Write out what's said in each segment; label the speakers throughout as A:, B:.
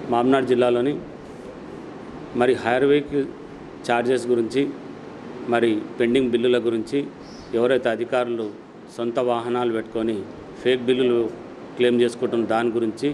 A: మామ్నాడ్ జిల్లాలోని మరి hire vehicle charges గురించి మరి పెండింగ్ బిల్లుల గురించి ఎవరైతే అధికారులు సొంత వాహనాలు పెట్టుకొని ఫేక్ బిల్లులు క్లెయిమ్ చేసుకుంటున్న దాని గురించి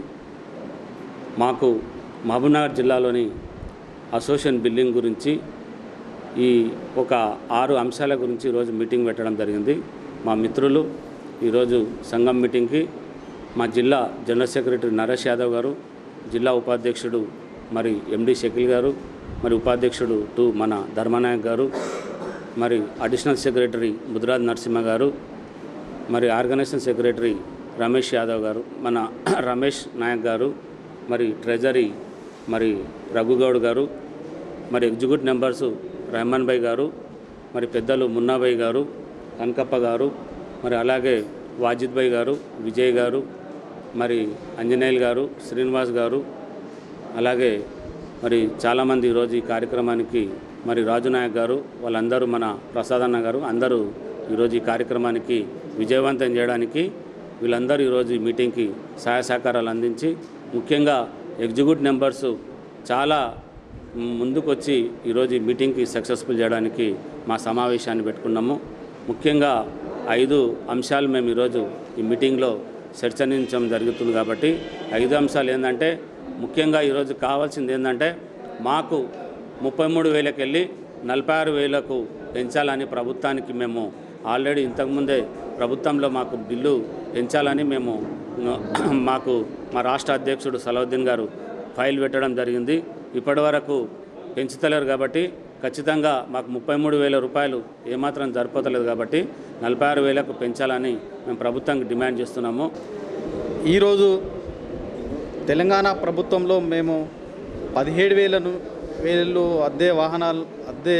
A: మాకు మహబూబ్నగర్ జిల్లాలోని అసోసియేషన్ బిల్డింగ్ గురించి ఈ ఒక ఆరు అంశాల గురించి ఈరోజు మీటింగ్ పెట్టడం జరిగింది మా మిత్రులు ఈరోజు సంఘం మీటింగ్కి మా జిల్లా జనరల్ సెక్రటరీ నరేష్ యాదవ్ గారు జిల్లా ఉపాధ్యక్షుడు మరి ఎండి షకీల్ గారు మరి ఉపాధ్యక్షుడు టు మన ధర్మనాయక్ గారు మరి అడిషనల్ సెక్రటరీ ముద్రాజ్ నరసింహ గారు మరి ఆర్గనైజేషన్ సెక్రటరీ రమేష్ యాదవ్ గారు మన రమేష్ నాయక్ గారు మరి ట్రెజరీ మరి రఘుగౌడ్ గారు మరి ఎగ్జిక్యూటివ్ మెంబర్సు రెహమాన్ భాయ్ గారు మరి పెద్దలు మున్నాభాయ్ గారు కనకప్ప గారు మరి అలాగే వాజిద్ భాయ్ గారు విజయ్ గారు మరి అంజనేయులు గారు శ్రీనివాస్ గారు అలాగే మరి చాలామంది ఈరోజు ఈ కార్యక్రమానికి మరి రాజు నాయక్ గారు వాళ్ళందరూ మన ప్రసాద్ అన్న గారు అందరూ ఈరోజు ఈ కార్యక్రమానికి విజయవంతం చేయడానికి వీళ్ళందరూ ఈరోజు ఈ మీటింగ్కి సహాయ సహకారాలు అందించి ముఖ్యంగా ఎగ్జిక్యూటివ్ మెంబర్స్ చాలా ముందుకొచ్చి ఈరోజు ఈ మీటింగ్కి సక్సెస్ఫుల్ చేయడానికి మా సమావేశాన్ని పెట్టుకున్నాము ముఖ్యంగా ఐదు అంశాలు మేము ఈరోజు ఈ మీటింగ్లో చర్చనించడం జరుగుతుంది కాబట్టి ఐదు అంశాలు ఏంటంటే ముఖ్యంగా ఈరోజు కావాల్సింది ఏంటంటే మాకు ముప్పై మూడు వేలకు వెళ్ళి నలభై ఆరు వేలకు పెంచాలని ప్రభుత్వానికి మేము ఆల్రెడీ ఇంతకుముందే ప్రభుత్వంలో మాకు బిల్లు పెంచాలని మేము మాకు మా రాష్ట్ర అధ్యక్షుడు సలవుద్దీన్ గారు ఫైల్ పెట్టడం జరిగింది ఇప్పటి వరకు పెంచుతలేరు కాబట్టి ఖచ్చితంగా మాకు ముప్పై మూడు వేల రూపాయలు ఏమాత్రం సరిపోతలేదు కాబట్టి నలభై ఆరు వేలకు పెంచాలని మేము ప్రభుత్వానికి డిమాండ్ చేస్తున్నాము
B: ఈరోజు తెలంగాణ ప్రభుత్వంలో మేము పదిహేడు వేలను వేలు అద్దె వాహనాలు అద్దె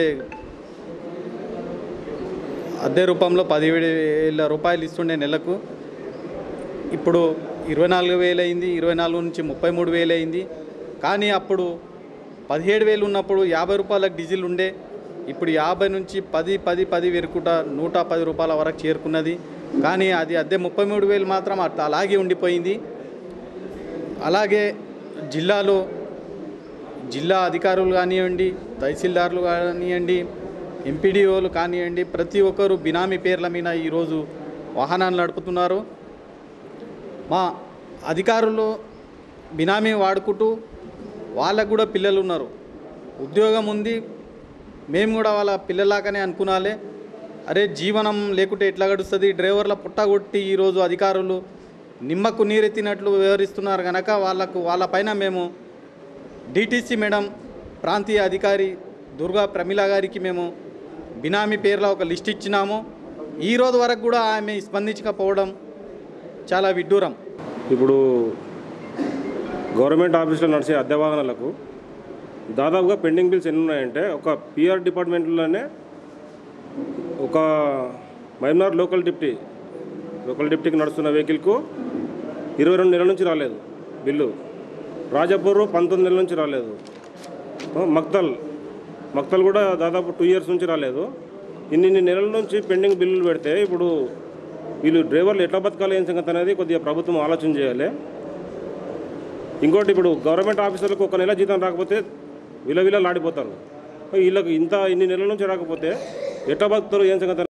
B: అద్దె రూపంలో పదిహేడు వేల రూపాయలు ఇస్తుండే నెలకు ఇప్పుడు ఇరవై నాలుగు వేలు అయింది ఇరవై నాలుగు నుంచి ముప్పై మూడు వేలు అయింది కానీ అప్పుడు పదిహేడు వేలు ఉన్నప్పుడు యాభై రూపాయలకు డీజిల్ ఉండే ఇప్పుడు యాభై నుంచి పది పది పది వెరుకుట నూట పది రూపాయల వరకు చేరుకున్నది కానీ అది అద్దె ముప్పై మూడు వేలు మాత్రం అట్లా అలాగే ఉండిపోయింది అలాగే జిల్లాలో జిల్లా అధికారులు కానివ్వండి తహసీల్దార్లు కానివ్వండి ఎంపీడీఓలు కానివ్వండి ప్రతి ఒక్కరు బినామీ పేర్ల మీద ఈరోజు వాహనాలు నడుపుతున్నారు మా అధికారులు బినామీ వాడుకుంటూ వాళ్ళకు కూడా పిల్లలు ఉన్నారు ఉద్యోగం ఉంది మేము కూడా వాళ్ళ పిల్లలాగానే అనుకునాలే అరే జీవనం లేకుంటే ఎట్లా గడుస్తుంది డ్రైవర్ల పుట్టగొట్టి ఈరోజు అధికారులు నిమ్మకు నీరెత్తినట్లు వ్యవహరిస్తున్నారు కనుక వాళ్ళకు వాళ్ళపైన మేము డిటిసి మేడం ప్రాంతీయ అధికారి దుర్గా ప్రమిళ గారికి మేము బినామీ పేర్ల ఒక లిస్ట్ ఇచ్చినాము ఈ రోజు వరకు కూడా ఆమె స్పందించకపోవడం చాలా విడ్డూరం
C: ఇప్పుడు గవర్నమెంట్ ఆఫీస్లో నడిచే అద్దె వాహనాలకు దాదాపుగా పెండింగ్ బిల్స్ ఎన్ని ఉన్నాయంటే ఒక పిఆర్ డిపార్ట్మెంట్లోనే ఒక మైనార్ లోకల్ డిప్టీ లోకల్ డిప్టీకి నడుస్తున్న వెహికల్కు ఇరవై రెండు నెలల నుంచి రాలేదు బిల్లు రాజపూర్ పంతొమ్మిది నెలల నుంచి రాలేదు ఆ, మక్తల్ మక్తల్ కూడా దాదాపు టూ ఇయర్స్ నుంచి రాలేదు ఇన్ని ఇన్ని నెలల నుంచి పెండింగ్ బిల్లులు పెడితే ఇప్పుడు వీళ్ళు డ్రైవర్లు ఎట్లా బతకాలి ఏం సంగతి అనేది కొద్దిగా ప్రభుత్వం ఆలోచన చేయాలి ఇంకోటి ఇప్పుడు గవర్నమెంట్ ఆఫీసర్లకు ఒక నెల జీతం రాకపోతే విల విల లాడిపోతారు వీళ్ళకి ఇంత ఇన్ని నెలల నుంచి రాకపోతే ఎట్లా బతుకుతారు ఏం సంగతి